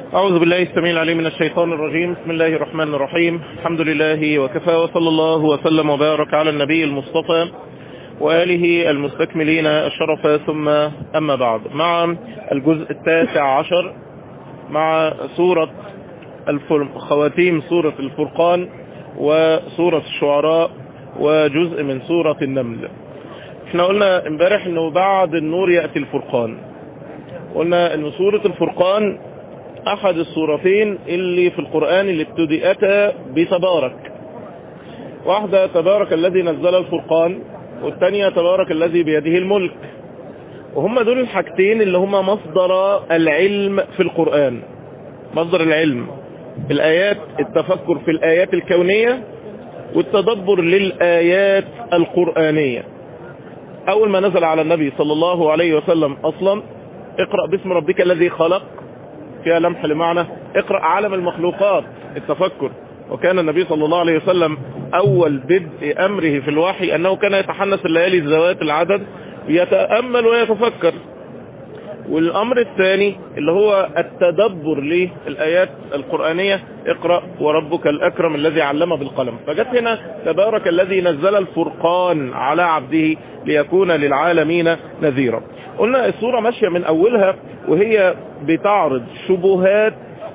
أعوذ بالله السميع العليم من الشيطان الرجيم بسم الله الرحمن الرحيم الحمد لله وكفى وصلى الله وسلم وبارك على النبي المصطفى وآله المستكملين الشرف ثم أما بعد مع الجزء التاسع عشر مع سورة خواتيم سورة الفرقان وسورة الشعراء وجزء من سورة النمل احنا قلنا امبارح انه بعد النور يأتي الفرقان قلنا ان سورة الفرقان احد السورتين اللي في القرآن اللي ابتدأتا بتبارك واحدة تبارك الذي نزل الفرقان والثانية تبارك الذي بيده الملك وهم دول الحاجتين اللي هما مصدر العلم في القرآن مصدر العلم الآيات التفكر في الآيات الكونية والتدبر للآيات القرآنية أول ما نزل على النبي صلى الله عليه وسلم أصلا اقرأ باسم ربك الذي خلق فيها لمح لمعنى اقرأ عالم المخلوقات التفكر وكان النبي صلى الله عليه وسلم أول بدء أمره في الوحي أنه كان يتحنس الليالي ذوات العدد يتأمل ويتفكر والأمر الثاني اللي هو التدبر للآيات القرآنية اقرأ وربك الأكرم الذي علم بالقلم فجت هنا تبارك الذي نزل الفرقان على عبده ليكون للعالمين نذيرا قلنا الصورة ماشية من أولها وهي بتعرض شبهات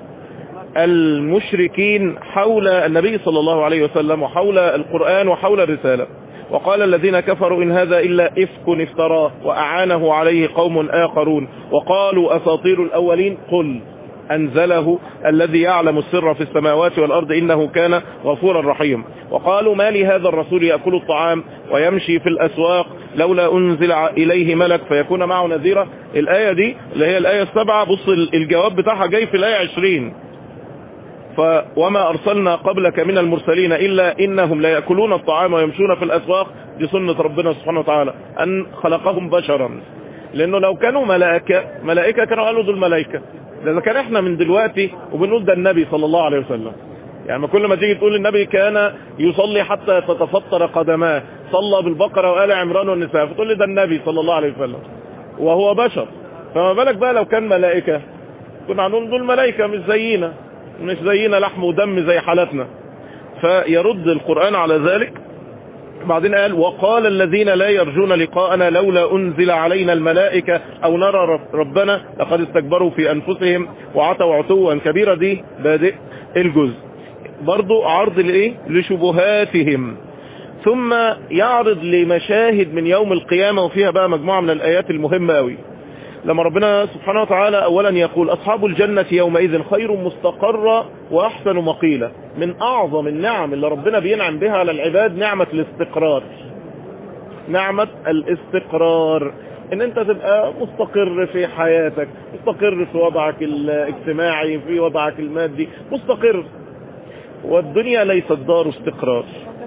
المشركين حول النبي صلى الله عليه وسلم وحول القرآن وحول الرسالة وقال الذين كفروا إن هذا إلا إفك افتراه وأعانه عليه قوم آخرون وقالوا أساطير الأولين قل أنزله الذي يعلم السر في السماوات والأرض إنه كان غفورا رحيما وقالوا ما لهذا الرسول يأكل الطعام ويمشي في الأسواق لولا أنزل إليه ملك فيكون معه نذيرا الآية دي اللي هي الآية السبعة بص الجواب بتاعها جاي في الآية عشرين ف وما أرسلنا قبلك من المرسلين إلا إنهم لا يأكلون الطعام ويمشون في الأسواق دي سنة ربنا سبحانه وتعالى أن خلقهم بشرا لأنه لو كانوا ملائكة ملائكة كانوا قالوا دول ملائكة إذا كان احنا من دلوقتي وبنقول ده النبي صلى الله عليه وسلم يعني كل ما تيجي تقول النبي كان يصلي حتى تتفطر قدماه صلى بالبقرة وآل عمران والنساء فتقول لي ده النبي صلى الله عليه وسلم وهو بشر فما بالك بقى لو كان ملائكة كنا هنقول دول ملائكة مش زينا مش زينا لحم ودم زي حالتنا فيرد القرآن على ذلك بعدين قال وقال الذين لا يرجون لقاءنا لولا أنزل علينا الملائكة أو نرى ربنا لقد استكبروا في أنفسهم وعتوا عتوا كبيرا دي بادئ الجزء برضو عرض لإيه لشبهاتهم ثم يعرض لمشاهد من يوم القيامة وفيها بقى مجموعة من الآيات المهمة أوي لما ربنا سبحانه وتعالى اولا يقول اصحاب الجنة يومئذ خير مستقرة واحسن مقيلة من اعظم النعم اللي ربنا بينعم بها على العباد نعمة الاستقرار نعمة الاستقرار ان انت تبقى مستقر في حياتك مستقر في وضعك الاجتماعي في وضعك المادي مستقر والدنيا ليست دار استقرار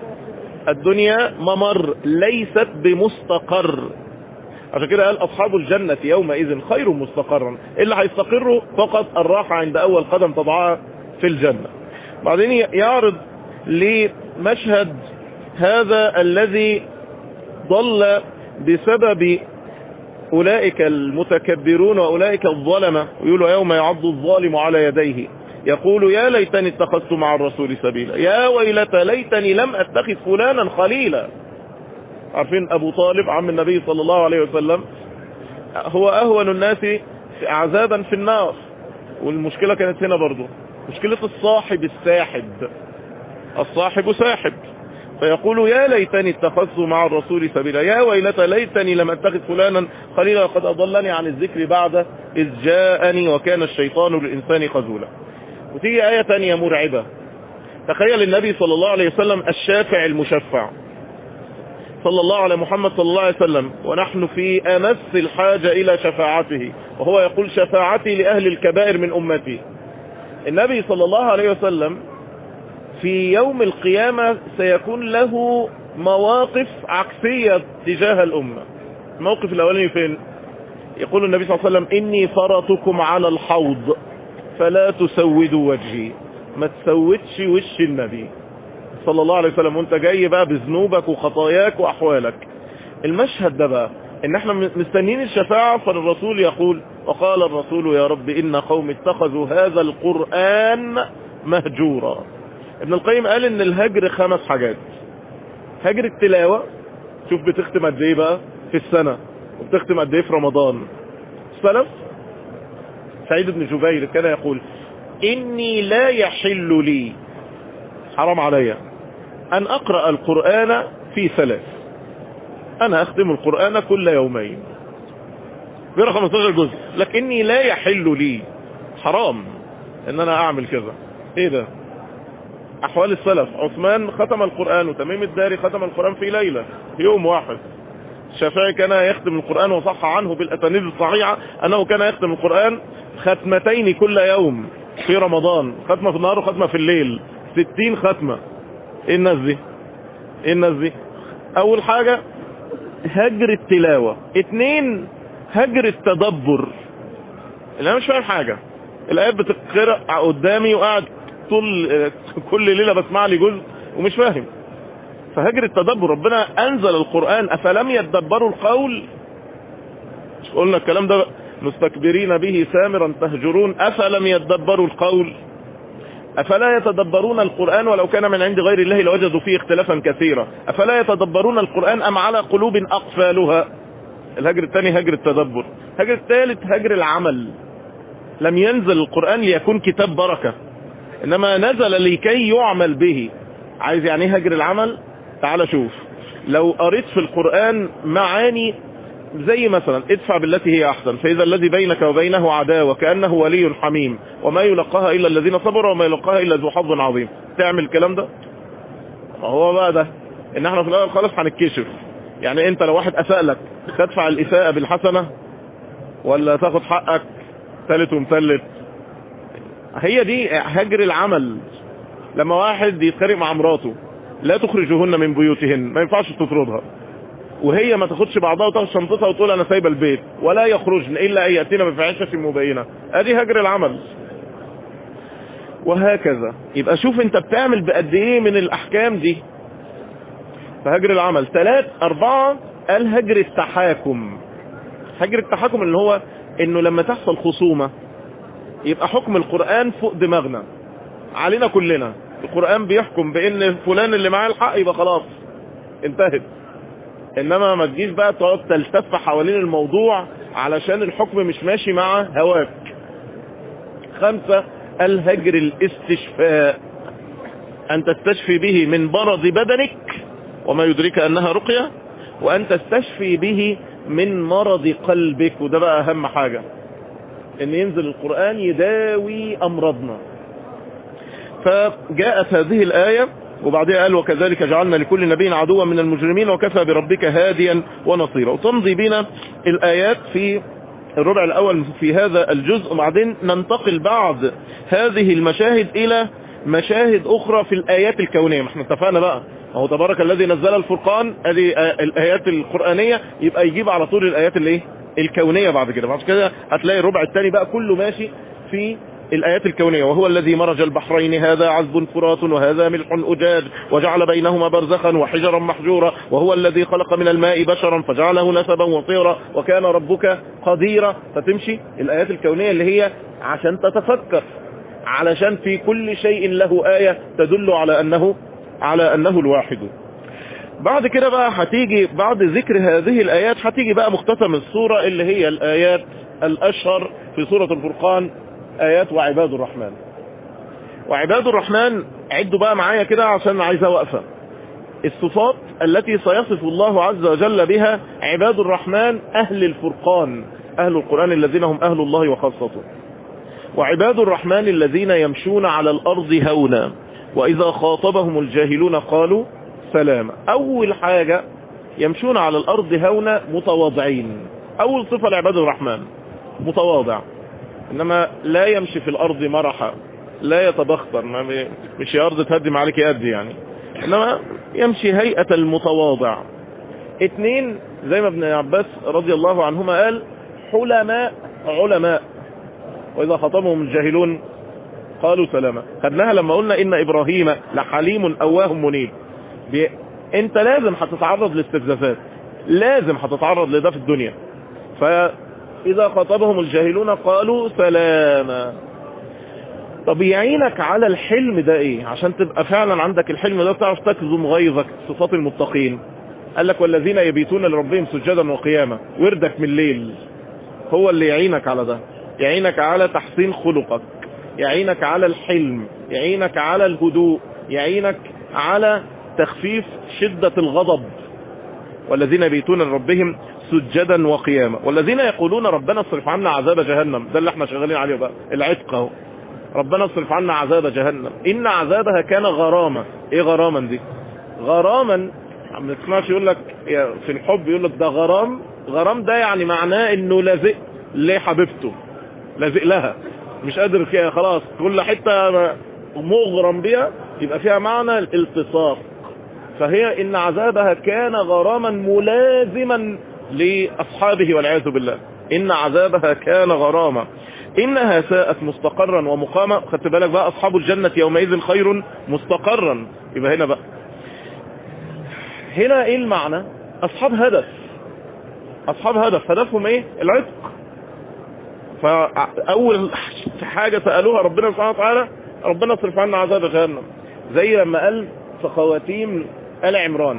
الدنيا ممر ليست بمستقر عشان كده قال أصحاب الجنة يومئذ خير مستقرا اللي هيستقروا فقط الراحة عند أول قدم تضعها في الجنة بعدين يعرض لمشهد هذا الذي ضل بسبب أولئك المتكبرون وأولئك الظلمة ويقولوا يوم يعض الظالم على يديه يقول يا ليتني اتخذت مع الرسول سبيلا يا ويلتى ليتني لم اتخذ فلانا خليلا عارفين ابو طالب عم النبي صلى الله عليه وسلم هو اهون الناس عذابا في النار والمشكلة كانت هنا برضو مشكلة الصاحب الساحب الصاحب ساحب فيقول يا ليتني اتخذت مع الرسول سبيلا يا ويلتى ليتني لم اتخذ فلانا خليلا قد اضلني عن الذكر بعد اذ جاءني وكان الشيطان للانسان خذولا وتيجي آية تانية مرعبة تخيل النبي صلى الله عليه وسلم الشافع المشفع صلى الله على محمد صلى الله عليه وسلم ونحن في أمس الحاجة إلى شفاعته وهو يقول شفاعتي لأهل الكبائر من أمتي النبي صلى الله عليه وسلم في يوم القيامة سيكون له مواقف عكسية تجاه الأمة الموقف الأولاني فين يقول النبي صلى الله عليه وسلم إني فرطكم على الحوض فلا تسودوا وجهي ما تسودش وش النبي صلى الله عليه وسلم وانت جاي بقى بذنوبك وخطاياك واحوالك المشهد ده بقى ان احنا مستنين الشفاعة فالرسول يقول وقال الرسول يا رب ان قوم اتخذوا هذا القرآن مهجورا ابن القيم قال ان الهجر خمس حاجات هجر التلاوة شوف بتختم قد ايه بقى في السنة وبتختم قد ايه في رمضان السلف سعيد بن جبير كان يقول اني لا يحل لي حرام علي ان اقرأ القرآن في ثلاث انا اختم القرآن كل يومين بيرى 15 جزء لكني لا يحل لي حرام ان انا اعمل كذا ايه ده احوال السلف عثمان ختم القرآن وتميم الداري ختم القرآن في ليلة في يوم واحد الشافعي كان يختم القرآن وصح عنه بالأسانيد الصحيحة أنه كان يختم القرآن ختمتين كل يوم في رمضان ختمة في النهار وختمة في الليل ستين ختمة ايه الناس دي ايه الناس دي اول حاجة هجر التلاوة اتنين هجر التدبر اللي انا مش فاهم حاجة الايات بتقرأ قدامي وقاعد طول كل ليلة بسمع لي جزء ومش فاهم فهجر التدبر ربنا انزل القرآن افلم يتدبروا القول قلنا الكلام ده مستكبرين به سامرا تهجرون افلم يتدبروا القول افلا يتدبرون القرآن ولو كان من عند غير الله لوجدوا فيه اختلافا كثيرا افلا يتدبرون القرآن ام على قلوب اقفالها الهجر الثاني هجر التدبر هجر الثالث هجر العمل لم ينزل القرآن ليكون كتاب بركة انما نزل لكي يعمل به عايز يعني ايه هجر العمل تعال شوف لو قريت في القرآن معاني زي مثلا ادفع بالتي هي احسن فاذا الذي بينك وبينه عداوة كأنه ولي حميم وما يلقاها الا الذين صبروا وما يلقاها الا ذو حظ عظيم تعمل الكلام ده هو بقى ده ان احنا في الاول خالص هنتكشف يعني انت لو واحد اساء لك تدفع الاساءة بالحسنة ولا تاخد حقك ثالث ومثلث هي دي هجر العمل لما واحد يتخانق مع مراته لا تخرجهن من بيوتهن ما ينفعش تطردها وهي ما تاخدش بعضها وتاخد شنطتها وتقول انا سايبه البيت ولا يخرجن الا ان ياتينا بفاحشه مبينه ادي هجر العمل وهكذا يبقى شوف انت بتعمل بقد ايه من الاحكام دي فهجر العمل ثلاث اربعة قال هجر التحاكم هجر التحاكم اللي هو انه لما تحصل خصومة يبقى حكم القرآن فوق دماغنا علينا كلنا القرآن بيحكم بان فلان اللي معاه الحق يبقى خلاص انتهت انما ما تجيش بقى تقعد تلتف حوالين الموضوع علشان الحكم مش ماشي مع هواك خمسة الهجر الاستشفاء ان تستشفي به من مرض بدنك وما يدرك انها رقية وان تستشفي به من مرض قلبك وده بقى اهم حاجة ان ينزل القرآن يداوي امراضنا فجاءت هذه الآية وبعدها قال وكذلك جعلنا لكل نبي عدوا من المجرمين وكفى بربك هاديا ونصيرا وتمضي بنا الآيات في الربع الأول في هذا الجزء وبعدين ننتقل بعد هذه المشاهد إلى مشاهد أخرى في الآيات الكونية ما احنا اتفقنا بقى هو تبارك الذي نزل الفرقان هذه الآيات القرآنية يبقى يجيب على طول الآيات الايه الكونية بعد كده بعد كده هتلاقي الربع الثاني بقى كله ماشي في الآيات الكونية وهو الذي مرج البحرين هذا عذب فرات وهذا ملح أجاج وجعل بينهما برزخا وحجرا محجورا وهو الذي خلق من الماء بشرا فجعله نسبا وطيرا وكان ربك قديرا فتمشي الآيات الكونية اللي هي عشان تتفكر علشان في كل شيء له آية تدل على أنه على أنه الواحد بعد كده بقى هتيجي بعد ذكر هذه الآيات هتيجي بقى مختتم السورة اللي هي الآيات الأشهر في سورة الفرقان آيات وعباد الرحمن وعباد الرحمن عدوا بقى معايا كده عشان عايزة وقفة الصفات التي سيصف الله عز وجل بها عباد الرحمن أهل الفرقان أهل القرآن الذين هم أهل الله وخاصته وعباد الرحمن الذين يمشون على الأرض هونا وإذا خاطبهم الجاهلون قالوا سلاما أول حاجة يمشون على الأرض هونا متواضعين أول صفة لعباد الرحمن متواضع إنما لا يمشي في الأرض مرحا لا يتبختر مش أرض تهدم عليك يد يعني إنما يمشي هيئة المتواضع اتنين زي ما ابن عباس رضي الله عنهما قال حلماء علماء وإذا خطبهم الجاهلون قالوا سلاما خدناها لما قلنا إن إبراهيم لحليم أواه منيب بي... انت لازم هتتعرض لاستفزازات لازم هتتعرض لده في الدنيا فإذا خاطبهم الجاهلون قالوا سلاما طب يعينك على الحلم ده ايه عشان تبقى فعلا عندك الحلم ده تعرف تكظم غيظك صفات المتقين قال لك والذين يبيتون لربهم سجدا وقياما وردك من الليل هو اللي يعينك على ده يعينك على تحسين خلقك يعينك على الحلم يعينك على الهدوء يعينك على تخفيف شدة الغضب والذين يبيتون لربهم سجدا وقياما والذين يقولون ربنا اصرف عنا عذاب جهنم ده اللي احنا شغالين عليه بقى العتق اهو ربنا اصرف عنا عذاب جهنم ان عذابها كان غراما ايه غراما دي غراما ما تسمعش يقول لك في الحب يقول لك ده غرام غرام ده يعني معناه انه لازق لحبيبته لازق لها مش قادر فيها خلاص كل حتة مغرم بها يبقى فيها معنى الالتصاق فهي ان عذابها كان غراما ملازما لاصحابه والعياذ بالله ان عذابها كان غراما انها ساءت مستقرا ومقاما خدت بالك بقى اصحاب الجنة يومئذ خير مستقرا يبقى هنا بقى هنا ايه المعنى اصحاب هدف اصحاب هدف هدفهم ايه العتق فاول حاجة سألوها ربنا سبحانه وتعالى ربنا اصرف عنا عذاب جهنم زي لما قال في خواتيم آل عمران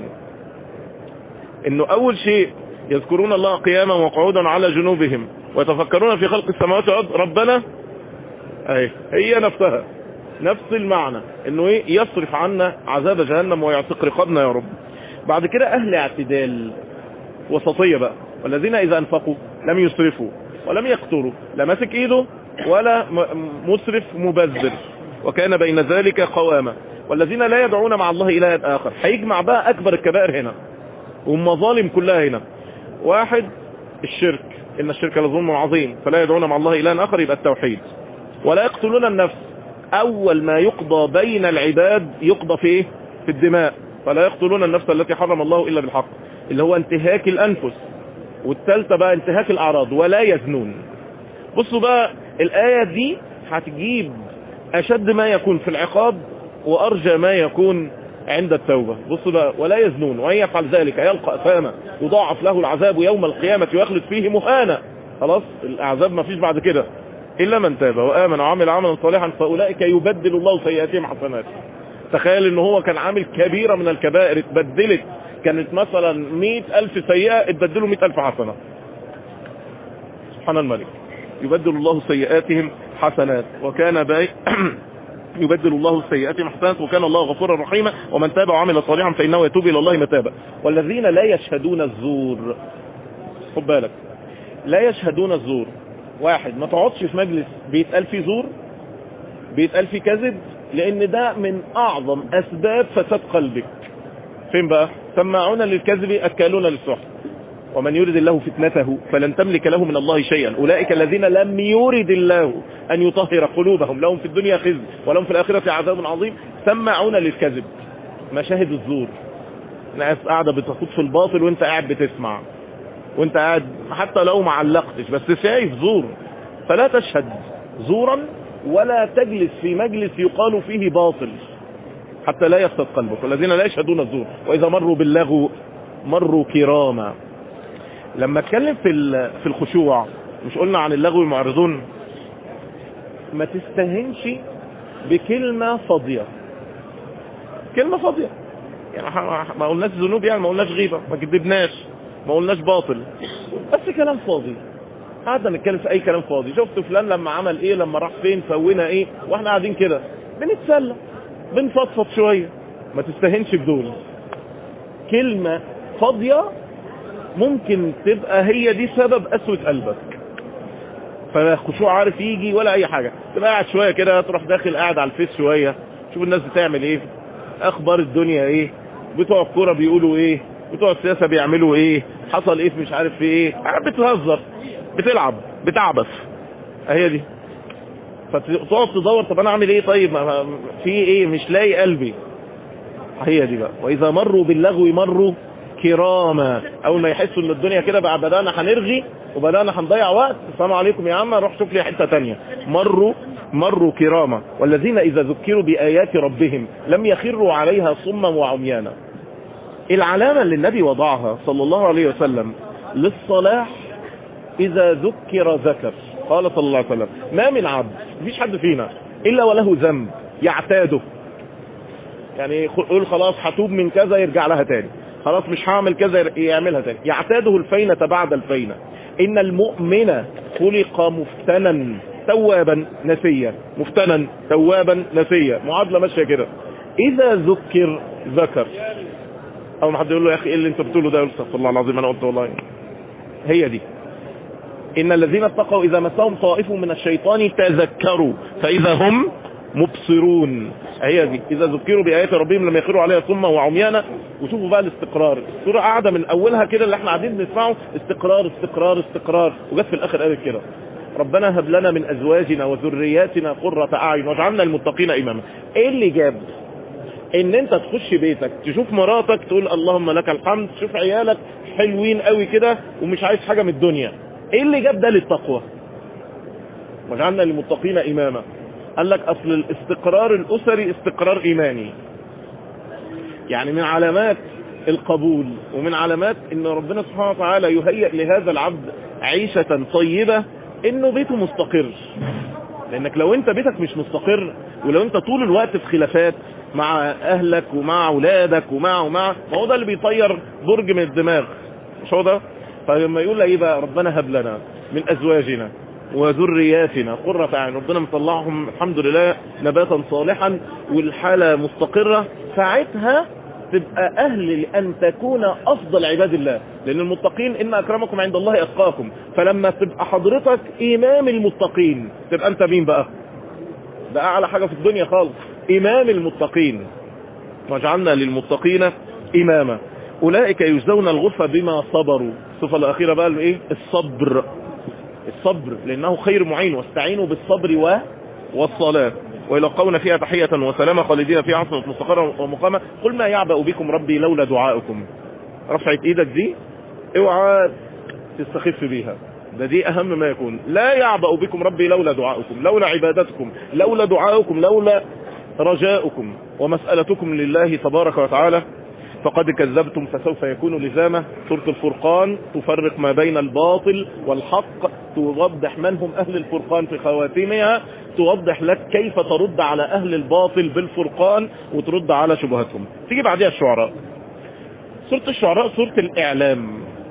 انه اول شيء يذكرون الله قياما وقعودا على جنوبهم ويتفكرون في خلق السماوات والارض ربنا اهي هي نفسها نفس المعنى انه ايه يصرف عنا عذاب جهنم ويعتق رقابنا يا رب بعد كده اهل اعتدال وسطية بقى والذين اذا انفقوا لم يسرفوا ولم يقتروا لا ماسك ايده ولا مسرف مبذر وكان بين ذلك قواما والذين لا يدعون مع الله إلها آخر هيجمع بقى أكبر الكبائر هنا والمظالم كلها هنا واحد الشرك إن الشرك لظلم عظيم فلا يدعون مع الله إلها آخر يبقى التوحيد ولا يقتلون النفس أول ما يقضى بين العباد يقضى في إيه؟ في الدماء فلا يقتلون النفس التي حرم الله إلا بالحق اللي هو انتهاك الأنفس والثالثة بقى انتهاك الأعراض ولا يزنون بصوا بقى الآية دي هتجيب أشد ما يكون في العقاب وأرجى ما يكون عند التوبة بصوا بقى ولا يزنون وأن يفعل ذلك يلقى أثاما يضاعف له العذاب يوم القيامة ويخلد فيه مهانا خلاص الأعذاب ما فيش بعد كده إلا من تاب وآمن وعمل عملا صالحا فأولئك يبدل الله سيئاتهم حسنات تخيل ان هو كان عامل كبيرة من الكبائر اتبدلت كانت مثلا مئة ألف سيئة اتبدلوا مئة ألف حسنة سبحان الملك يبدل الله سيئاتهم حسنات وكان باي يبدل الله سيئاتهم حسنات وكان الله غفورا رحيما ومن تاب وعمل صالحا فإنه يتوب إلى الله متابا والذين لا يشهدون الزور خد بالك لا يشهدون الزور واحد ما تقعدش في مجلس بيتقال فيه زور بيتقال فيه كذب لان ده من اعظم اسباب فساد قلبك فين بقى سماعون للكذب اكالون للسحر ومن يريد الله فتنته فلن تملك له من الله شيئا اولئك الذين لم يرد الله ان يطهر قلوبهم لهم في الدنيا خزي ولهم في الاخره عذاب عظيم سماعون للكذب مشاهد الزور ناس قاعده بتخوض في الباطل وانت قاعد بتسمع وانت قاعد حتى لو ما علقتش بس شايف زور فلا تشهد زورا ولا تجلس في مجلس يقال فيه باطل حتى لا يفسد قلبك والذين لا يشهدون الزور وإذا مروا باللغو مروا كراما لما اتكلم في في الخشوع مش قلنا عن اللغو المعرضون ما تستهنش بكلمة فاضية كلمة فاضية يعني ما قلناش ذنوب يعني ما قلناش غيبة ما كذبناش ما قلناش باطل بس كلام فاضي قعدنا نتكلم في اي كلام فاضي شفت فلان لما عمل ايه لما راح فين سوينا ايه واحنا قاعدين كده بنتسلى بنفضفض شوية ما تستهنش بدول كلمة فاضية ممكن تبقى هي دي سبب قسوة قلبك فلا خشوع عارف يجي ولا اي حاجة تبقى قاعد شوية كده تروح داخل قاعد على الفيس شوية شوف الناس بتعمل ايه اخبار الدنيا ايه بتوع الكورة بيقولوا ايه بتوع السياسة بيعملوا ايه حصل ايه مش عارف في ايه بتهزر بتلعب بتعبث هي دي فتقعد تدور طب انا اعمل ايه طيب ما في ايه مش لاقي قلبي هي دي بقى واذا مروا باللغو مروا كراما اول ما يحسوا ان الدنيا كده بقى بدانا هنرغي وبدانا هنضيع وقت السلام عليكم يا عم روح شوف لي حته تانية مروا مروا كراما والذين اذا ذكروا بايات ربهم لم يخروا عليها صما وعميانا العلامة اللي النبي وضعها صلى الله عليه وسلم للصلاح إذا ذكر ذكر قال صلى الله عليه وسلم ما من عبد مفيش حد فينا إلا وله ذنب يعتاده يعني يقول خلاص هتوب من كذا يرجع لها تاني خلاص مش هعمل كذا يعملها تاني يعتاده الفينة بعد الفينة إن المؤمن خلق مفتنا توابا نسيا مفتنا توابا نسيا معادلة ماشية كده إذا ذكر ذكر أو ما حد يقول له يا أخي إيه اللي أنت بتقوله ده استغفر الله العظيم أنا قلت والله هي دي إن الذين اتقوا إذا مسهم طائف من الشيطان تذكروا فإذا هم مبصرون هي دي إذا ذكروا بآيات ربهم لما يخروا عليها ثم وعميانا وشوفوا بقى الاستقرار السورة قاعدة من أولها كده اللي احنا قاعدين بنسمعه استقرار استقرار استقرار وجت في الآخر قالت كده ربنا هب لنا من أزواجنا وذرياتنا قرة أعين واجعلنا المتقين إماما إيه اللي جاب ان انت تخش بيتك تشوف مراتك تقول اللهم لك الحمد تشوف عيالك حلوين قوي كده ومش عايز حاجة من الدنيا ايه اللي جاب ده للتقوى وجعلنا للمتقين اماما قال لك اصل الاستقرار الاسري استقرار ايماني يعني من علامات القبول ومن علامات ان ربنا سبحانه وتعالى يهيئ لهذا العبد عيشة طيبة انه بيته مستقر لانك لو انت بيتك مش مستقر ولو انت طول الوقت في خلافات مع اهلك ومع اولادك ومع ومع ما هو ده اللي بيطير برج من الدماغ مش هو ده فلما يقول ايه بقى ربنا هب لنا من ازواجنا وذرياتنا قرة اعين ربنا مطلعهم الحمد لله نباتا صالحا والحالة مستقرة ساعتها تبقى اهل لان تكون افضل عباد الله لان المتقين ان اكرمكم عند الله اتقاكم فلما تبقى حضرتك امام المتقين تبقى انت مين بقى ده اعلى حاجة في الدنيا خالص امام المتقين وجعلنا للمتقين اماما اولئك يجزون الغرفة بما صبروا الصفة الاخيرة بقى الايه الصبر الصبر لانه خير معين واستعينوا بالصبر و... والصلاة ويلقون فيها تحية وسلامة خالدين فيها عصمة مستقرة ومقامة قل ما يعبأ بكم ربي لولا دعاؤكم رفعت ايدك دي اوعى تستخف بيها ده دي اهم ما يكون لا يعبأ بكم ربي لولا دعاؤكم لولا عبادتكم لولا دعاؤكم لولا رجاؤكم ومسألتكم لله تبارك وتعالى فقد كذبتم فسوف يكون لزامة سورة الفرقان تفرق ما بين الباطل والحق توضح من هم أهل الفرقان في خواتيمها توضح لك كيف ترد على أهل الباطل بالفرقان وترد على شبهتهم تيجي بعدها الشعراء سورة الشعراء سورة الإعلام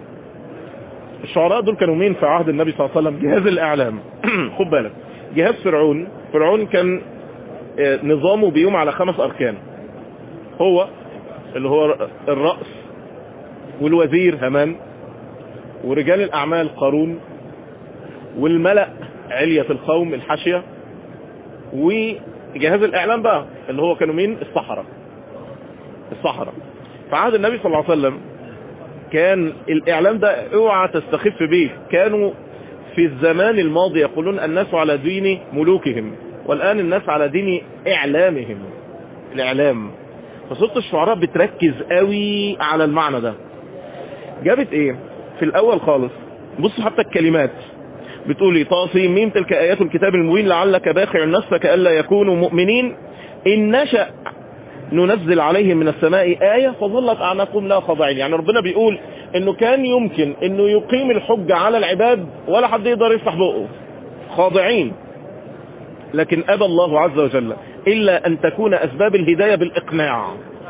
الشعراء دول كانوا مين في عهد النبي صلى الله عليه وسلم جهاز الإعلام خد بالك جهاز فرعون فرعون كان نظامه بيوم على خمس أركان هو اللي هو الرأس والوزير همان ورجال الأعمال قارون والملأ علية القوم الحاشية وجهاز الإعلام بقى اللي هو كانوا مين الصحراء الصحراء في عهد النبي صلى الله عليه وسلم كان الإعلام ده اوعى تستخف به كانوا في الزمان الماضي يقولون الناس على دين ملوكهم والآن الناس على دين إعلامهم الإعلام فصوت الشعراء بتركز قوي على المعنى ده جابت ايه في الاول خالص بصوا حتى الكلمات بتقولي طاسيم ميم تلك ايات الكتاب المبين لعلك باخع نفسك الا يكونوا مؤمنين ان نشأ ننزل عليهم من السماء آية فظلت أعناقهم لا خاضعين يعني ربنا بيقول انه كان يمكن انه يقيم الحجة على العباد ولا حد يقدر يفتح بقه خاضعين لكن أبى الله عز وجل إلا أن تكون أسباب الهداية بالإقناع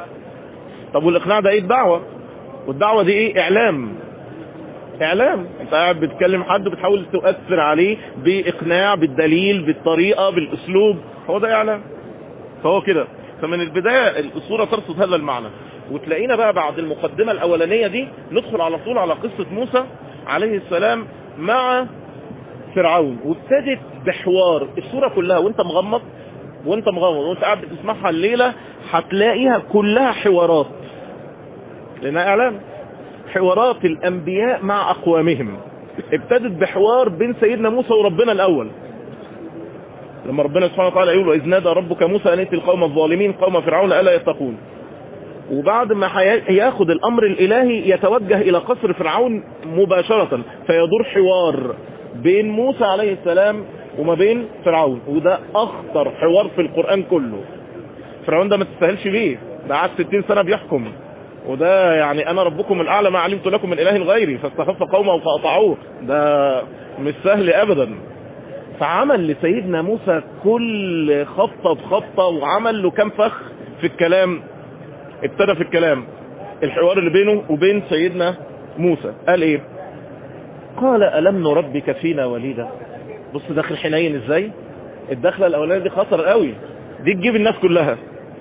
طب والإقناع ده إيه الدعوة والدعوة دي إيه إعلام إعلام أنت قاعد بتكلم حد بتحاول تؤثر عليه بإقناع بالدليل بالطريقة بالأسلوب هو ده إعلام فهو كده فمن البداية الصورة ترصد هذا المعنى وتلاقينا بقى بعد المقدمة الأولانية دي ندخل على طول على قصة موسى عليه السلام مع فرعون وابتدت بحوار الصورة كلها وانت مغمض وانت مغمض وانت قاعد بتسمعها الليلة هتلاقيها كلها حوارات لانها اعلام حوارات الانبياء مع اقوامهم ابتدت بحوار بين سيدنا موسى وربنا الاول لما ربنا سبحانه وتعالى يقول واذ نادى ربك موسى ان ائت القوم الظالمين قوم فرعون الا يتقون وبعد ما ياخد الامر الالهي يتوجه الى قصر فرعون مباشرة فيدور حوار بين موسى عليه السلام وما بين فرعون وده اخطر حوار في القرآن كله فرعون ده ما تستاهلش بيه ده قعد 60 سنة بيحكم وده يعني انا ربكم الاعلى ما علمت لكم من اله غيري فاستخف قومه فاطاعوه ده مش سهل ابدا فعمل لسيدنا موسى كل خطة بخطة وعمل له كم فخ في الكلام ابتدى في الكلام الحوار اللي بينه وبين سيدنا موسى قال ايه قال ألم نربك فينا وليدا بص داخل حنين ازاي الدخلة الاولانية دي خطر قوي دي تجيب الناس كلها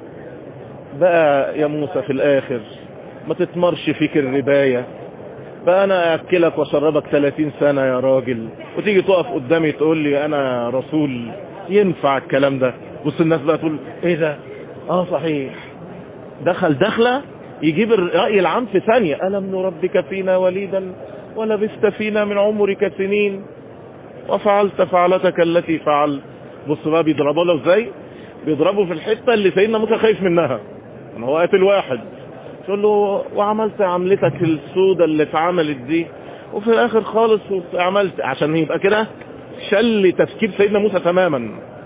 بقى يا موسى في الاخر ما تتمرش فيك الرباية بقى انا اكلك واشربك 30 سنة يا راجل وتيجي تقف قدامي تقول لي انا رسول ينفع الكلام ده بص الناس بقى تقول ايه ده اه صحيح دخل دخلة يجيب الرأي العام في ثانية ألم نربك فينا وليدا ولبست فينا من عمرك سنين وفعلت فعلتك التي فعلت بص بقى بيضربوا له ازاي بيضربوا في الحتة اللي سيدنا موسى خايف منها ان هو قاتل واحد تقول له وعملت عملتك السودة اللي اتعملت دي وفي الاخر خالص عملت عشان يبقى كده شل تفكير سيدنا موسى تماما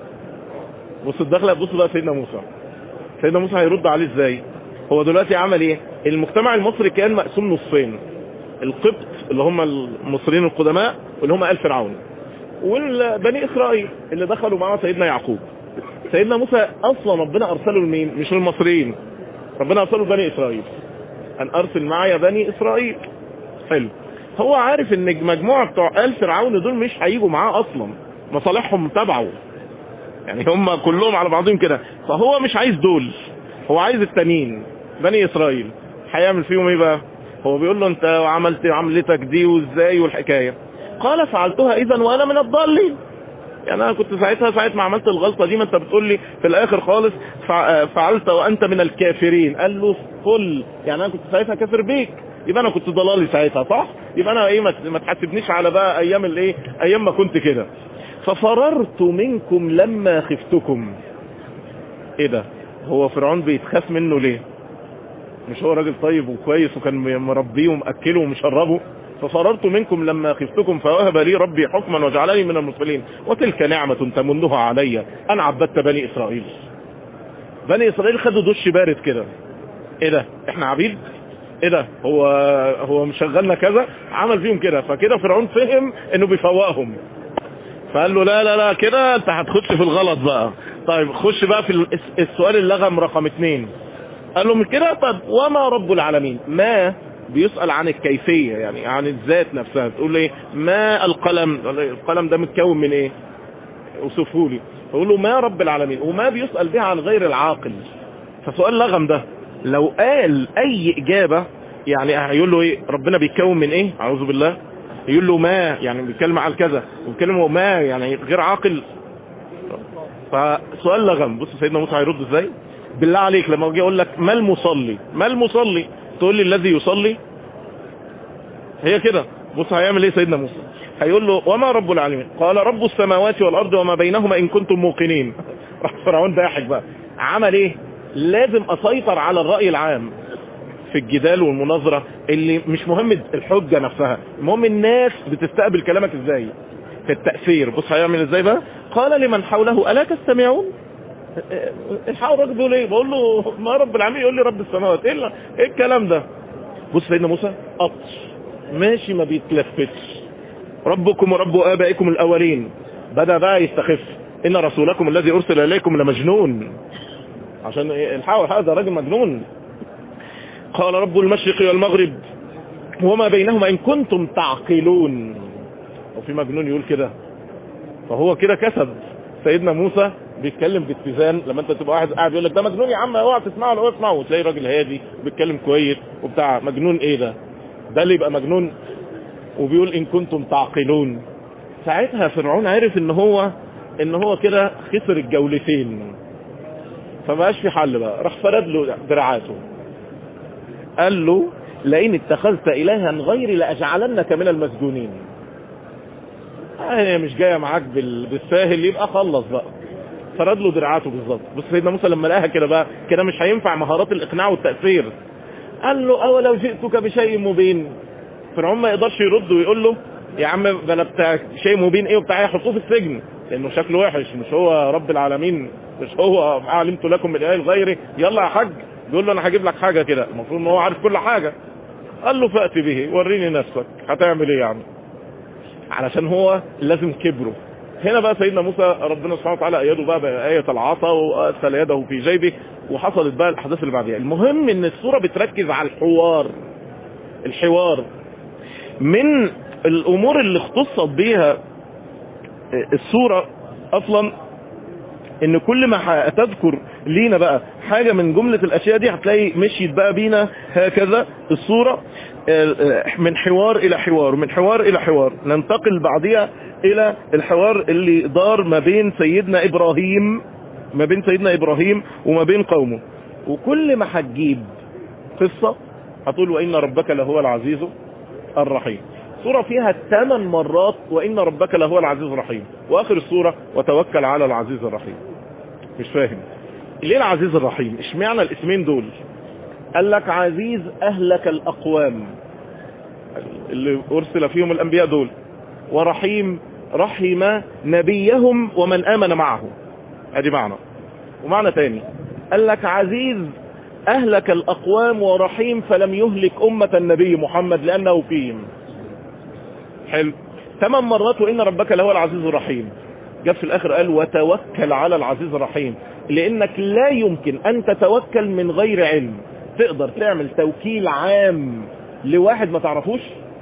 بص الدخلة بص بقى سيدنا موسى سيدنا موسى هيرد عليه ازاي هو دلوقتي عمل ايه المجتمع المصري كان مقسوم نصين القبط اللي هم المصريين القدماء واللي هم آل فرعون والبني اسرائيل اللي دخلوا معاه سيدنا يعقوب سيدنا موسى اصلا ربنا ارسله لمين مش للمصريين ربنا ارسله لبني اسرائيل ان ارسل معايا بني اسرائيل حلو هو عارف ان المجموعه بتوع آل فرعون دول مش هيجوا معاه اصلا مصالحهم تبعه يعني هم كلهم على بعضهم كده فهو مش عايز دول هو عايز التانيين بني اسرائيل هيعمل فيهم ايه بقى هو بيقول له انت عملت عملتك دي وازاي والحكايه قال فعلتها اذا وانا من الضالين يعني انا كنت ساعتها ساعه ما عملت الغلطه دي ما انت بتقول لي في الاخر خالص فعلت وانت من الكافرين قال له فل يعني انا كنت ساعتها كافر بيك يبقى انا كنت ضلالي ساعتها صح يبقى انا ايه ما تحاسبنيش على بقى ايام الايه ايام ما كنت كده ففررت منكم لما خفتكم ايه ده هو فرعون بيتخاف منه ليه مش هو راجل طيب وكويس وكان مربيه ومأكله ومشربه ففررت منكم لما خفتكم فوهب لي ربي حكما وجعلني من المرسلين وتلك نعمة تمنها علي أن عبدت بني إسرائيل بني إسرائيل خدوا دش بارد كده ايه ده احنا عبيد ايه ده هو هو مشغلنا كذا عمل فيهم كده فكده فرعون فهم انه بيفوقهم فقال له لا لا لا كده انت هتخش في الغلط بقى طيب خش بقى في السؤال اللغم رقم اتنين قال له من كده طب وما رب العالمين ما بيسأل عن الكيفية يعني عن الذات نفسها تقول ايه ما القلم القلم ده متكون من ايه اوصفه لي فقول له ما رب العالمين وما بيسأل بها عن غير العاقل فسؤال لغم ده لو قال اي اجابة يعني هيقول له ايه ربنا بيتكون من ايه اعوذ بالله يقول له ما يعني بيتكلم عن كذا وبيتكلم ما يعني غير عاقل فسؤال لغم بص سيدنا موسى هيرد ازاي بالله عليك لما اجي اقول لك ما المصلي ما المصلي تقول لي الذي يصلي هي كده بص هيعمل ايه سيدنا موسى هيقول له وما رب العالمين قال رب السماوات والارض وما بينهما ان كنتم موقنين راح فرعون ضاحك بقى عمل ايه لازم اسيطر على الراي العام في الجدال والمناظرة اللي مش مهم الحجة نفسها المهم الناس بتستقبل كلامك ازاي في التأثير بص هيعمل ازاي بقى قال لمن حوله ألا تستمعون الحق الراجل بيقول ايه بقول له ما رب العالمين يقول لي رب السماوات ايه ايه الكلام ده بص سيدنا موسى قطش ماشي ما بيتلفتش ربكم ورب ابائكم الاولين بدا بقى يستخف ان رسولكم الذي ارسل اليكم لمجنون عشان الحق هذا راجل مجنون قال رب المشرق والمغرب وما بينهما ان كنتم تعقلون وفي مجنون يقول كده فهو كده كسب سيدنا موسى بيتكلم باتزان لما انت تبقى واحد قاعد يقول لك ده مجنون يا عم اوعى تسمعه ولا اسمعه وتلاقي راجل هادي بيتكلم كويس وبتاع مجنون ايه ده ده اللي يبقى مجنون وبيقول ان كنتم تعقلون ساعتها فرعون عرف ان هو ان هو كده خسر الجولتين فمبقاش في حل بقى راح فرد له دراعاته قال له لئن اتخذت الها غيري لاجعلنك من المسجونين هي مش جايه معاك بالساهل يبقى خلص بقى فرد له دراعاته بالظبط بص سيدنا موسى لما لقاها كده بقى كده مش هينفع مهارات الاقناع والتاثير قال له اولو جئتك بشيء مبين فرعون ما يقدرش يرد ويقول له يا عم بلا بتاع شيء مبين ايه وبتاع يحطوه في السجن لانه شكله وحش مش هو رب العالمين مش هو علمت لكم من اله غيري يلا يا حاج بيقول له انا هجيب لك حاجة كده المفروض ان هو عارف كل حاجة قال له فأتي به وريني نفسك هتعمل ايه يعني علشان هو لازم كبره هنا بقى سيدنا موسى ربنا سبحانه وتعالى ايده بقى بآية العصا وأدخل يده في جيبه وحصلت بقى الاحداث اللي بعديها المهم ان الصورة بتركز على الحوار الحوار من الامور اللي اختصت بيها الصورة اصلا ان كل ما هتذكر لينا بقى حاجة من جملة الاشياء دي هتلاقي مشيت بقى بينا هكذا الصورة من حوار الى حوار من حوار الى حوار ننتقل بعدها الى الحوار اللي دار ما بين سيدنا ابراهيم ما بين سيدنا ابراهيم وما بين قومه وكل ما هتجيب قصة هتقول وان ربك لهو العزيز الرحيم سورة فيها ثمان مرات وإن ربك لهو العزيز الرحيم وآخر السورة وتوكل على العزيز الرحيم مش فاهم ليه العزيز الرحيم اشمعنى الاسمين دول قال لك عزيز أهلك الأقوام اللي أرسل فيهم الأنبياء دول ورحيم رحم نبيهم ومن آمن معه ادي معنى ومعنى تاني قال لك عزيز أهلك الأقوام ورحيم فلم يهلك أمة النبي محمد لأنه فيهم حلو ثمان مرات وإن ربك لهو العزيز الرحيم جاب في الآخر قال وتوكل على العزيز الرحيم لأنك لا يمكن أن تتوكل من غير علم تقدر تعمل توكيل عام لواحد ما تعرفوش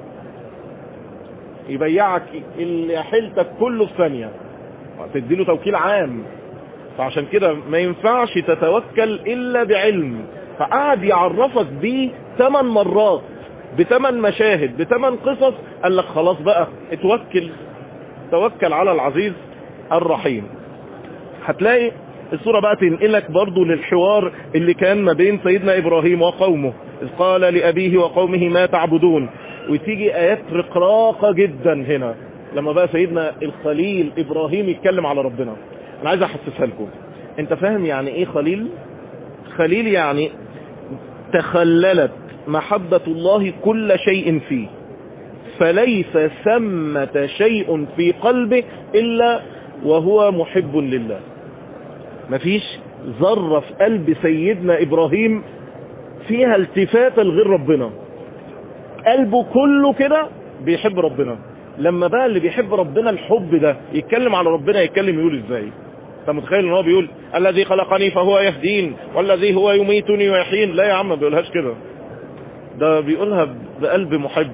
يبيعك اللي حيلتك كله في ثانية تديله توكيل عام فعشان كده ما ينفعش تتوكل إلا بعلم فقعد يعرفك بيه ثمان مرات بثمان مشاهد بثمان قصص قال لك خلاص بقى اتوكل توكل على العزيز الرحيم هتلاقي الصورة بقى تنقلك برضو للحوار اللي كان ما بين سيدنا إبراهيم وقومه إذ قال لأبيه وقومه ما تعبدون وتيجي آيات رقراقة جدا هنا لما بقى سيدنا الخليل إبراهيم يتكلم على ربنا أنا عايز أحسسها لكم أنت فاهم يعني إيه خليل خليل يعني تخللت محبة الله كل شيء فيه فليس ثمة شيء في قلبه إلا وهو محب لله مفيش ذرة في قلب سيدنا إبراهيم فيها التفاتة لغير ربنا قلبه كله كده بيحب ربنا لما بقى اللي بيحب ربنا الحب ده يتكلم على ربنا يتكلم يقول ازاي انت متخيل ان هو بيقول الذي خلقني فهو يهدين والذي هو يميتني ويحيين لا يا عم ما بيقولهاش كده ده بيقولها بقلب محب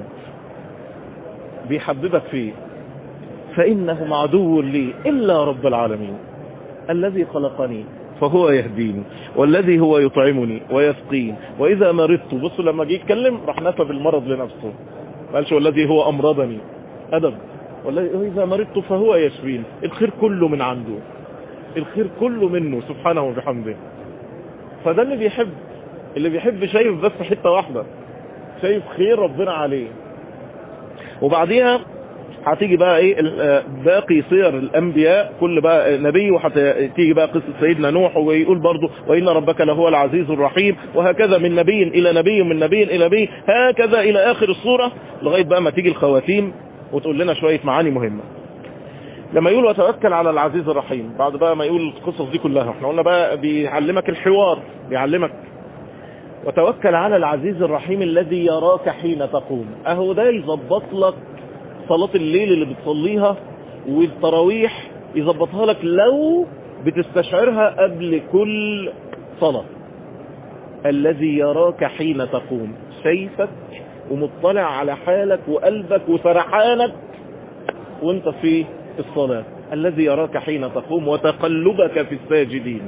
بيحببك فيه فإنهم عدو لي إلا رب العالمين الذي خلقني فهو يهديني والذي هو يطعمني ويسقين وإذا مرضت بصوا لما جه يتكلم راح نسب المرض لنفسه ما قالش والذي هو أمرضني أدب وإذا مرضت فهو يشفين الخير كله من عنده الخير كله منه سبحانه وبحمده فده اللي بيحب اللي بيحب شايف بس حتة واحدة شايف خير ربنا عليه وبعديها هتيجي بقى ايه باقي صير الانبياء كل بقى نبي وهتيجي بقى قصة سيدنا نوح ويقول برضه وان ربك لهو العزيز الرحيم وهكذا من نبي الى نبي من نبي الى نبي هكذا الى اخر الصورة لغاية بقى ما تيجي الخواتيم وتقول لنا شوية معاني مهمة لما يقول وتوكل على العزيز الرحيم بعد بقى ما يقول القصص دي كلها احنا قلنا بقى بيعلمك الحوار بيعلمك وتوكل على العزيز الرحيم الذي يراك حين تقوم اهو ده يظبط لك صلاة الليل اللي بتصليها والتراويح يظبطها لك لو بتستشعرها قبل كل صلاة الذي يراك حين تقوم شايفك ومطلع على حالك وقلبك وسرحانك وانت في الصلاة الذي يراك حين تقوم وتقلبك في الساجدين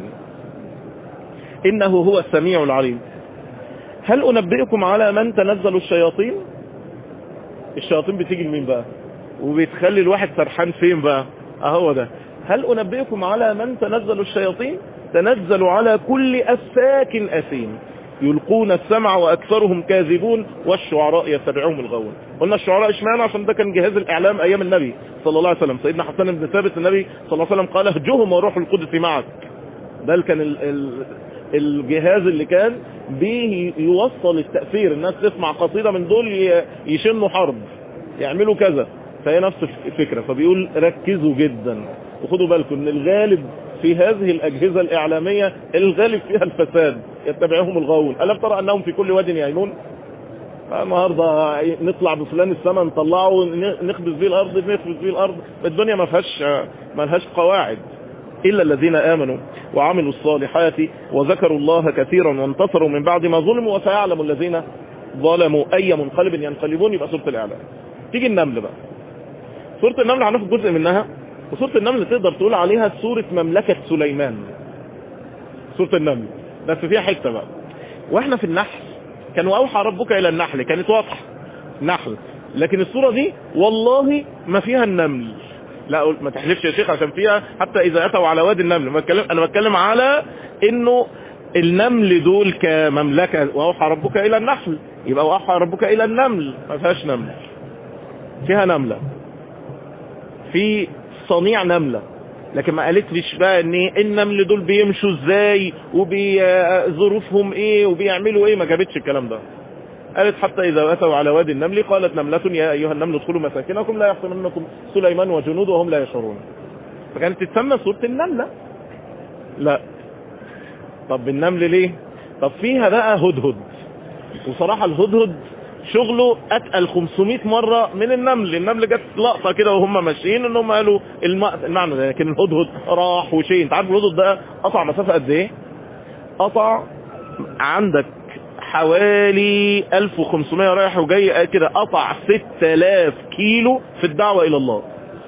إنه هو السميع العليم هل أنبئكم على من تنزل الشياطين الشياطين بتيجي لمين بقى وبتخلي الواحد سرحان فين بقى اهو ده هل أنبئكم على من تنزل الشياطين تنزل على كل أفاك أثيم يلقون السمع وأكثرهم كاذبون والشعراء يتبعهم الغاوون قلنا الشعراء اشمعنى عشان ده كان جهاز الإعلام أيام النبي صلى الله عليه وسلم سيدنا حسن بن ثابت النبي صلى الله عليه وسلم قال اهجهم وروح القدس معك ده كان ال ال الجهاز اللي كان به يوصل التأثير الناس تسمع قصيدة من دول يشنوا حرب يعملوا كذا فهي نفس الفكرة فبيقول ركزوا جدا وخدوا بالكم ان الغالب في هذه الأجهزة الإعلامية الغالب فيها الفساد يتبعهم الغاوون ألم ترى أنهم في كل واد يعينون النهارده نطلع بفلان السماء نطلعه نخبز بيه الارض نخبز بيه الارض الدنيا ما فيهاش ما لهاش قواعد الا الذين امنوا وعملوا الصالحات وذكروا الله كثيرا وانتصروا من بعد ما ظلموا وسيعلم الذين ظلموا اي منقلب ينقلبون يبقى سوره الاعلام تيجي النمل بقى سوره النمل هناخد جزء منها وسوره النمل تقدر تقول عليها سوره مملكه سليمان سوره النمل بس فيها حته بقى واحنا في النحل كانوا اوحى ربك الى النحل كانت واضحه نحل لكن الصوره دي والله ما فيها النمل لا ما تحلفش يا شيخ عشان فيها حتى اذا اتوا على وادي النمل بتكلم انا بتكلم على انه النمل دول كمملكه واوحى ربك الى النحل يبقى واوحى ربك الى النمل ما فيهاش نمل فيها نمله في صنيع نمله لكن ما قالتليش بقى ان النمل دول بيمشوا ازاي وظروفهم ايه وبيعملوا ايه ما جابتش الكلام ده قالت حتى اذا اتوا على وادي النمل قالت نملة يا ايها النمل ادخلوا مساكنكم لا يحطمنكم سليمان وجنوده وهم لا يشعرون فكانت تتسمى سورة النملة لا طب النمل ليه طب فيها بقى هدهد وصراحة الهدهد شغله اتقل 500 مرة من النمل النمل جت لقطة كده وهم ماشيين انهم قالوا المعنى ده لكن الهدهد راح وشيء انت عارف الهدهد ده قطع مسافة قد ايه قطع عندك حوالي 1500 رايح وجاي كده قطع 6000 كيلو في الدعوة الى الله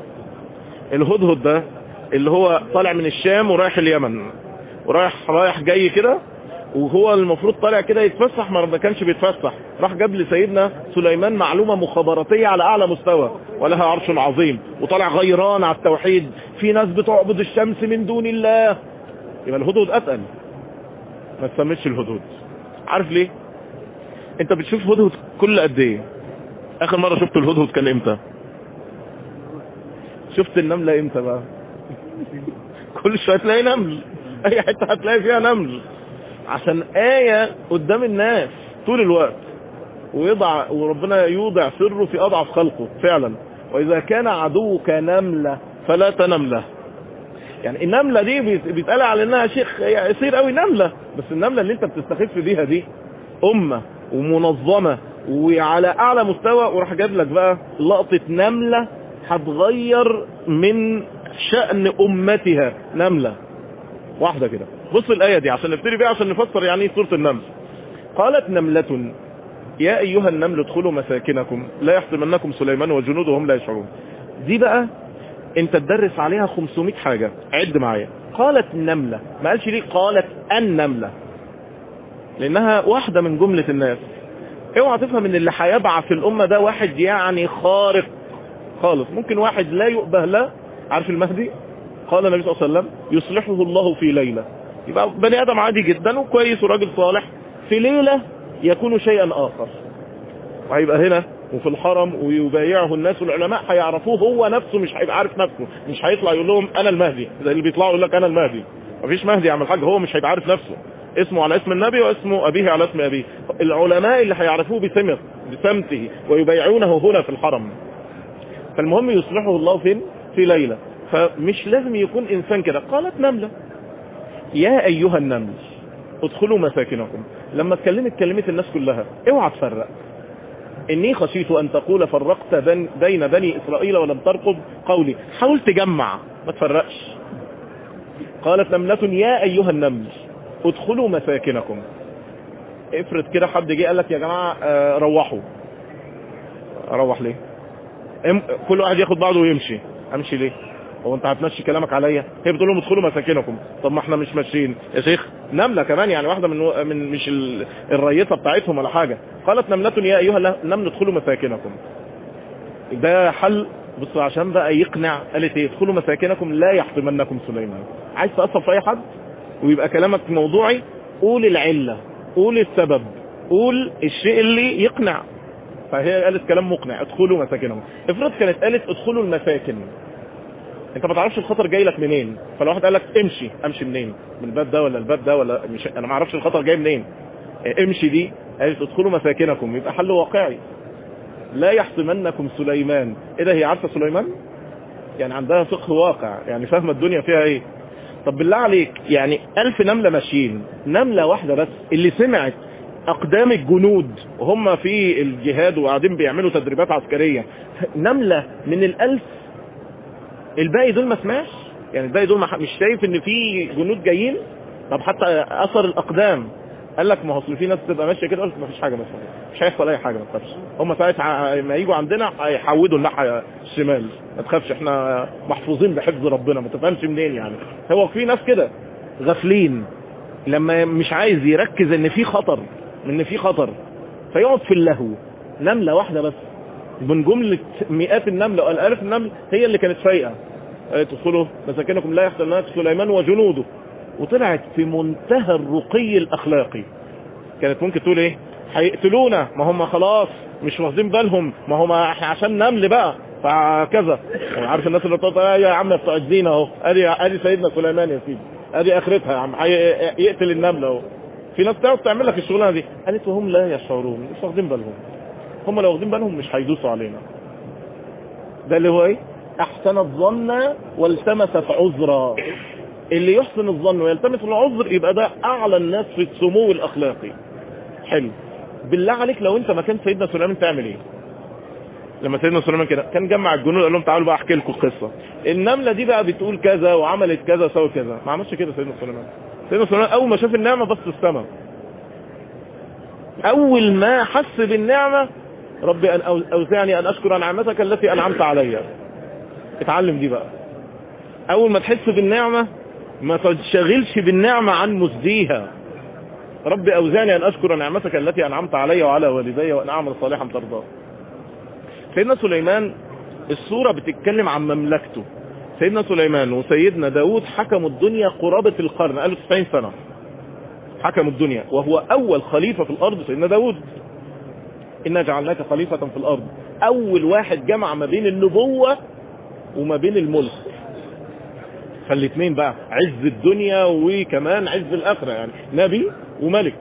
الهدهد ده اللي هو طالع من الشام ورايح اليمن ورايح رايح جاي كده وهو المفروض طالع كده يتفسح ما كانش بيتفسح راح جاب لسيدنا سليمان معلومة مخابراتية على اعلى مستوى ولها عرش عظيم وطالع غيران على التوحيد في ناس بتعبد الشمس من دون الله يبقى الهدهد اتقل ما تسميش الهدهد عارف ليه انت بتشوف هدهد كل قد ايه اخر مرة شفت الهدهد كان امتى شفت النملة امتى بقى كل شوية تلاقي نمل اي حتة هتلاقي فيها نمل عشان آية قدام الناس طول الوقت ويضع وربنا يوضع سره في أضعف خلقه فعلا وإذا كان عدوك نملة فلا تنم له يعني النملة دي بيتقال على انها شيخ يصير قوي نملة بس النملة اللي انت بتستخف بيها دي أمة ومنظمة وعلى أعلى مستوى وراح جاب لك بقى لقطة نملة هتغير من شأن أمتها نملة واحدة كده بص الآية دي عشان نبتدي بيها عشان نفسر يعني سورة النمل قالت نملة يا أيها النمل ادخلوا مساكنكم لا يحطمنكم سليمان وجنوده وهم لا يشعرون دي بقى انت تدرس عليها 500 حاجة عد معايا قالت نملة ما قالش ليه قالت النملة لانها واحدة من جملة الناس اوعى تفهم ان اللي هيبعث في الامة ده واحد يعني خارق خالص ممكن واحد لا يؤبه له عارف المهدي قال النبي صلى الله عليه وسلم يصلحه الله في ليلة يبقى بني ادم عادي جدا وكويس وراجل صالح في ليلة يكون شيئا اخر وهيبقى هنا وفي الحرم ويبايعه الناس والعلماء هيعرفوه هو نفسه مش هيبقى عارف نفسه مش هيطلع يقول لهم انا المهدي زي اللي بيطلعوا يقول لك انا المهدي مفيش مهدي يعمل حاجه هو مش هيبقى عارف نفسه اسمه على اسم النبي واسمه ابيه على اسم ابيه العلماء اللي هيعرفوه بسمت بسمته ويبايعونه هنا في الحرم فالمهم يصلحه الله فين في ليلة فمش لازم يكون انسان كده قالت نملة يا ايها النمل ادخلوا مساكنكم لما اتكلمت كلمة الناس كلها اوعى تفرق اني خشيت ان تقول فرقت بين بني اسرائيل ولم ترقب قولي حاول تجمع ما تفرقش قالت نملة يا ايها النمل ادخلوا مساكنكم افرض كده حد جه قال لك يا جماعة اه روحوا اروح ليه كل واحد ياخد بعضه ويمشي امشي ليه هو انت هتمشي كلامك عليا هي بتقول لهم ادخلوا مساكنكم طب ما احنا مش ماشيين يا شيخ نملة كمان يعني واحدة من من مش الريطة بتاعتهم ولا حاجة قالت نملة يا ايها النمل ادخلوا مساكنكم ده حل بص عشان بقى يقنع قالت ايه ادخلوا مساكنكم لا يحطمنكم سليمان عايز تأثر في اي حد ويبقى كلامك موضوعي قول العلة قول السبب قول الشيء اللي يقنع فهي قالت كلام مقنع ادخلوا مساكنهم افرض كانت قالت ادخلوا المساكن انت ما تعرفش الخطر جاي لك منين فلو واحد قال لك امشي امشي منين من الباب ده ولا الباب ده ولا مش انا ما اعرفش الخطر جاي منين امشي دي قالت ادخلوا مساكنكم يبقى حل واقعي لا يحطمنكم سليمان ايه ده هي عارفه سليمان يعني عندها فقه واقع يعني فاهمه الدنيا فيها ايه طب بالله عليك يعني ألف نملة ماشيين نملة واحدة بس اللي سمعت أقدام الجنود وهم في الجهاد وقاعدين بيعملوا تدريبات عسكرية نملة من الألف الباقي دول ما سمعش يعني الباقي دول مش شايف ان في جنود جايين طب حتى اثر الاقدام قال لك ما هو في ناس تبقى ماشيه كده قلت ما فيش حاجه مثلا مش هيحصل اي حاجه ما تخافش هم ساعتها ما يجوا عندنا هيحودوا الناحيه الشمال ما تخافش احنا محفوظين بحفظ ربنا ما تفهمش منين يعني هو في ناس كده غافلين لما مش عايز يركز ان في خطر ان في خطر فيقعد في اللهو نمله واحده بس من جمله مئات النمل او الالاف النمل هي اللي كانت فايقه تدخلوا مساكنكم لا يحتلناك سليمان وجنوده وطلعت في منتهى الرقي الاخلاقي كانت ممكن تقول ايه هيقتلونا ما هم خلاص مش واخدين بالهم ما هم احنا عشان نمل بقى فكذا عارف الناس اللي بتقول يا عم بتوع الدين اهو ادي ادي سيدنا سليمان يا سيدي ادي اخرتها يا عم يقتل النمل اهو في ناس تعرف تعمل لك الشغلانه دي قالت وهم لا يشعرون مش واخدين بالهم هم لو واخدين بالهم مش هيدوسوا علينا ده اللي هو ايه احسن الظن والتمست عذرا اللي يحسن الظن ويلتمس العذر يبقى ده اعلى الناس في السمو الاخلاقي حلو بالله عليك لو انت مكان سيدنا سليمان تعمل ايه لما سيدنا سليمان كده كان جمع الجنود قال لهم تعالوا بقى احكي لكم قصه النمله دي بقى بتقول كذا وعملت كذا سوى كذا ما عملش كده سيدنا سليمان سيدنا سليمان اول ما شاف النعمه بص السماء اول ما حس بالنعمه ربي ان اوزعني ان اشكر نعمتك التي انعمت علي اتعلم دي بقى اول ما تحس بالنعمه ما تنشغلش بالنعمه عن مسديها ربي اوزعني ان اشكر نعمتك التي انعمت علي وعلى والدي وان اعمل صالحا ترضاه سيدنا سليمان السوره بتتكلم عن مملكته سيدنا سليمان وسيدنا داود حكموا الدنيا قرابة القرن قالوا 90 سنة حكموا الدنيا وهو أول خليفة في الأرض سيدنا داود إنا جعلناك خليفة في الأرض أول واحد جمع ما بين النبوة وما بين الملك فالاثنين بقى عز الدنيا وكمان عز الآخرة يعني نبي وملك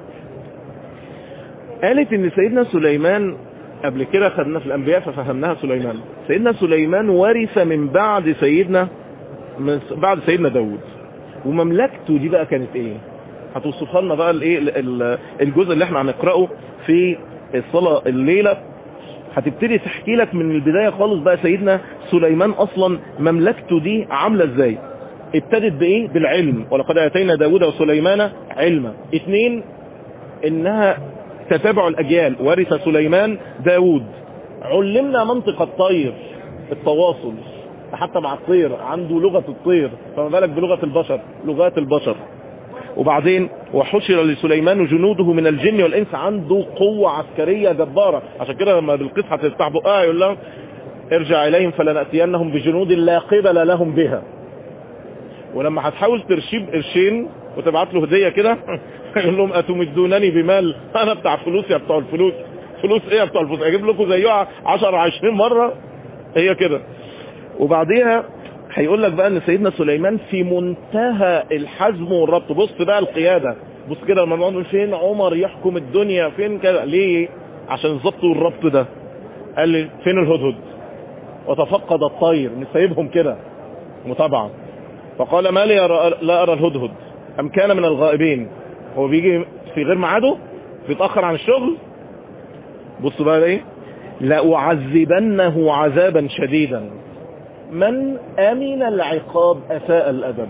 قالت ان سيدنا سليمان قبل كده خدنا في الانبياء ففهمناها سليمان سيدنا سليمان ورث من بعد سيدنا من بعد سيدنا داود ومملكته دي بقى كانت ايه هتوصفها لنا بقى الايه الجزء اللي احنا هنقراه في الصلاه الليله هتبتدي تحكي لك من البدايه خالص بقى سيدنا سليمان اصلا مملكته دي عامله ازاي ابتدت بايه بالعلم ولقد اتينا داود وسليمان علما اثنين انها تتابع الاجيال ورث سليمان داود علمنا منطق الطير التواصل حتى مع الطير عنده لغة الطير فما بالك بلغة البشر لغات البشر وبعدين وحشر لسليمان جنوده من الجن والانس عنده قوة عسكرية جبارة عشان كده لما بالقصة هتفتح بقها يقول لهم ارجع اليهم فلنأتينهم بجنود لا قبل لهم بها ولما هتحاول ترشيب قرشين وتبعت له هديه كده يقول لهم اتمدونني بمال انا بتاع فلوس يا بتوع الفلوس فلوس ايه يا بتوع الفلوس اجيب لكم زيها 10 20 مره هي كده وبعديها هيقول لك بقى ان سيدنا سليمان في منتهى الحزم والربط بص بقى القياده بص كده لما نقول فين عمر يحكم الدنيا فين كده ليه عشان الضبط والربط ده قال لي فين الهدهد وتفقد الطير مش سايبهم كده متابعه فقال ما لي لا ارى الهدهد ام كان من الغائبين هو بيجي في غير ميعاده بيتاخر عن الشغل بصوا بقى ايه لأعذبنه عذابا شديدا من امن العقاب اساء الادب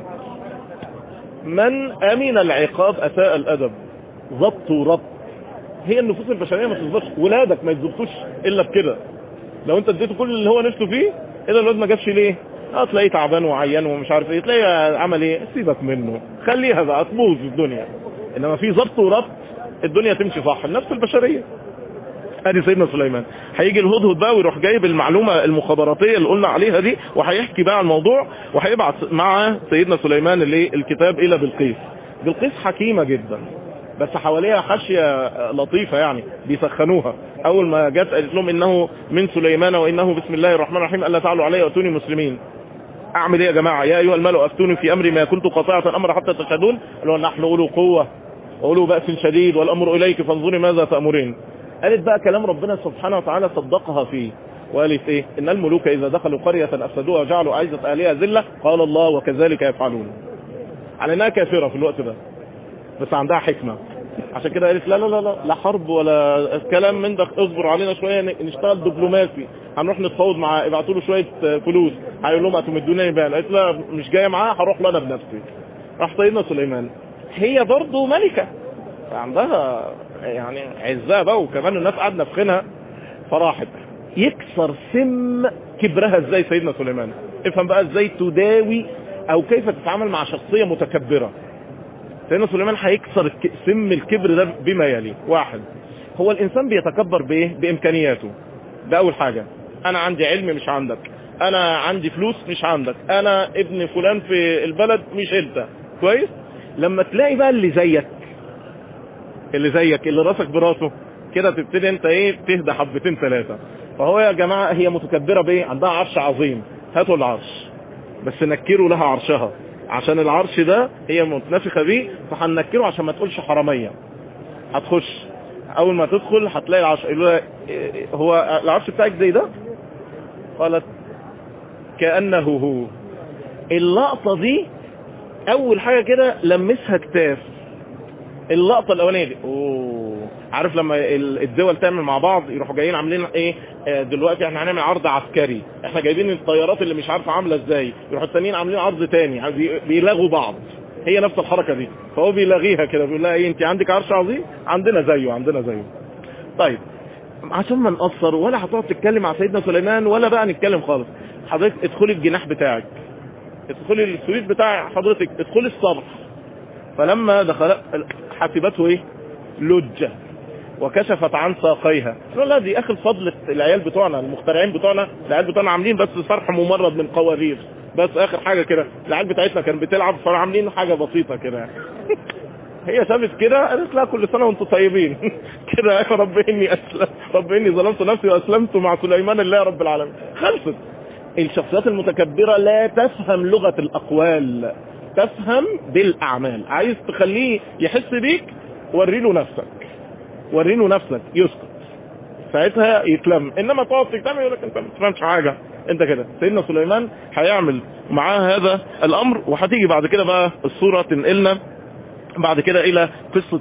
من امن العقاب اساء الادب ضبط وربط هي النفوس البشريه ما تظبطش ولادك ما يتظبطوش الا بكده لو انت اديته كل اللي هو نفسه فيه اذا الواد ما جابش ليه اه تلاقيه تعبان وعيان ومش عارف ايه تلاقيه عمل ايه سيبك منه خليها بقى تبوظ الدنيا انما في ضبط وربط الدنيا تمشي صح النفس البشريه ادي سيدنا سليمان هيجي الهدهد بقى ويروح جايب المعلومه المخابراتيه اللي قلنا عليها دي وهيحكي بقى الموضوع وهيبعت مع سيدنا سليمان اللي الكتاب الى بلقيس بلقيس حكيمه جدا بس حواليها حاشيه لطيفه يعني بيسخنوها اول ما جت قالت لهم انه من سليمان وانه بسم الله الرحمن الرحيم الا تعلوا علي واتوني مسلمين اعمل ايه يا جماعه يا ايها الملأ افتوني في امري ما كنت قاطعه امر حتى تشهدون قالوا نحن اولو قوه اولو باس شديد والامر اليك فانظري ماذا تامرين قالت بقى كلام ربنا سبحانه وتعالى صدقها فيه وقالت ايه ان الملوك اذا دخلوا قريه افسدوها وجعلوا اعزه اهلها ذله قال الله وكذلك يفعلون على انها كافرة في الوقت ده بس عندها حكمة عشان كده قالت لا لا لا لا لا حرب ولا كلام من ده اصبروا علينا شويه نشتغل دبلوماسي هنروح نتفاوض معاه ابعتوا له شويه فلوس هيقول لهم هتمدوني بال قالت لا مش جايه معاه هروح له انا بنفسي راح سيدنا سليمان هي برضه ملكه عندها يعني عزها بقى وكمان الناس قاعده نفخنها فراحت يكسر سم كبرها ازاي سيدنا سليمان افهم بقى ازاي تداوي او كيف تتعامل مع شخصيه متكبره سيدنا سليمان هيكسر سم الكبر ده بما يلي واحد هو الانسان بيتكبر بايه بامكانياته ده اول حاجة انا عندي علم مش عندك انا عندي فلوس مش عندك انا ابن فلان في البلد مش انت كويس لما تلاقي بقى اللي زيك اللي زيك اللي راسك براسه كده تبتدي انت ايه تهدى حبتين ثلاثة فهو يا جماعة هي متكبرة بايه عندها عرش عظيم هاتوا العرش بس نكروا لها عرشها عشان العرش ده هي متنفخة بيه فهننكره عشان ما تقولش حرامية هتخش اول ما تدخل هتلاقي العرش هو العرش بتاعك زي ده قالت كأنه هو اللقطة دي اول حاجة كده لمسها كتاف اللقطة الاولانية دي اوه عارف لما الدول تعمل مع بعض يروحوا جايين عاملين ايه دلوقتي احنا هنعمل عرض عسكري احنا جايبين الطيارات اللي مش عارفه عامله ازاي يروحوا التانيين عاملين عرض تاني بيلغوا بعض هي نفس الحركه دي فهو بيلغيها كده بيقول لها ايه انت عندك عرش عظيم عندنا زيه عندنا زيه طيب عشان ما نقصر ولا هتقعد تتكلم مع سيدنا سليمان ولا بقى نتكلم خالص حضرتك ادخلي الجناح بتاعك ادخلي السويت بتاع حضرتك ادخلي الصبح فلما دخل حسبته ايه لجه وكشفت عن ساقيها قالوا لا دي اخر فضل العيال بتوعنا المخترعين بتوعنا العيال بتوعنا عاملين بس صرح ممرض من قوارير بس اخر حاجة كده العيال بتاعتنا كانت بتلعب فعاملين حاجة بسيطة كده هي شافت كده قالت لا كل سنة وانتم طيبين كده يا رب اني اسلم رب اني ظلمت نفسي واسلمت مع سليمان الله رب العالمين خلصت الشخصيات المتكبرة لا تفهم لغة الاقوال تفهم بالاعمال عايز تخليه يحس بيك وري له نفسك وري له نفسك يسكت ساعتها يتلم انما تقعد تتلم يقول لك انت ما تفهمش حاجه انت كده سيدنا سليمان هيعمل معاه هذا الامر وهتيجي بعد كده بقى الصوره تنقلنا بعد كده الى قصه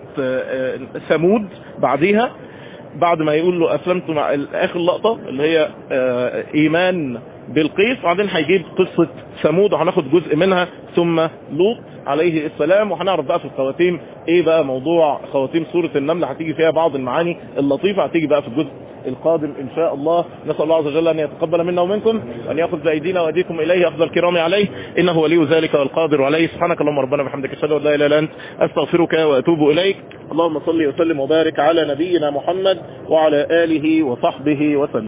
ثمود بعديها بعد ما يقول له اسلمت مع اخر لقطه اللي هي ايمان بالقيس وبعدين هيجيب قصة ثمود وهناخد جزء منها ثم لوط عليه السلام وهنعرف بقى في الخواتيم ايه بقى موضوع خواتيم سورة النمل هتيجي فيها بعض المعاني اللطيفة هتيجي بقى في الجزء القادم ان شاء الله نسأل الله عز وجل ان يتقبل منا ومنكم وان ياخذ بايدينا وايديكم اليه افضل الكرام عليه انه ولي ذلك والقادر عليه سبحانك اللهم ربنا وبحمدك اشهد ان لا اله الا انت استغفرك واتوب اليك اللهم صل وسلم وبارك على نبينا محمد وعلى اله وصحبه وسلم